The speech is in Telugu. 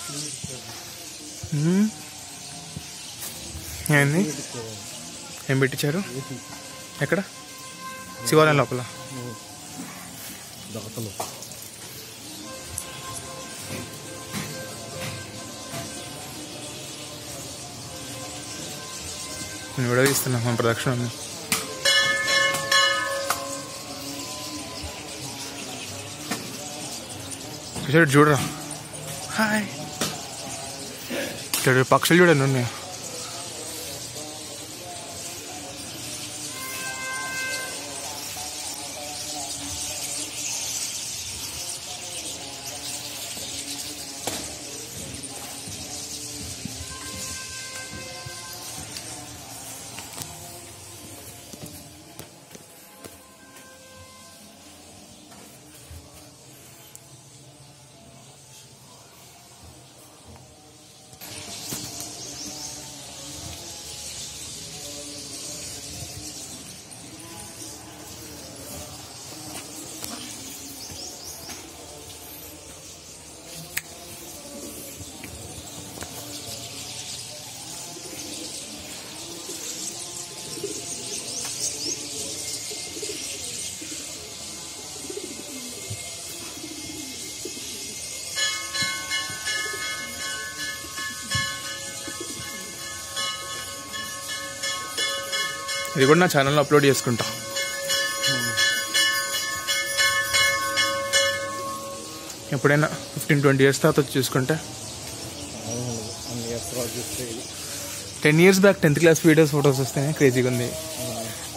మ్మ్. ఏంది ఏం పెట్టించారు ఎక్కడ శివాలయం లోపల దొంగతలు నేను విడవ తీస్తున్నా మా ప్రదక్షిణ ఉంది చూసాడు చూడరా హాయ్ ఇక్కడ పక్షులు చూడండి ఉన్నాయి ఇది కూడా నా ఛానల్లో అప్లోడ్ చేసుకుంటా ఎప్పుడైనా ఫిఫ్టీన్ ట్వంటీ ఇయర్స్ తర్వాత వచ్చి చూసుకుంటే అన్ని ఇయర్స్ తర్వాత చూస్తే ఇది ten years back tenth class videos photos వస్తేనే క్రేజీగా ఉంది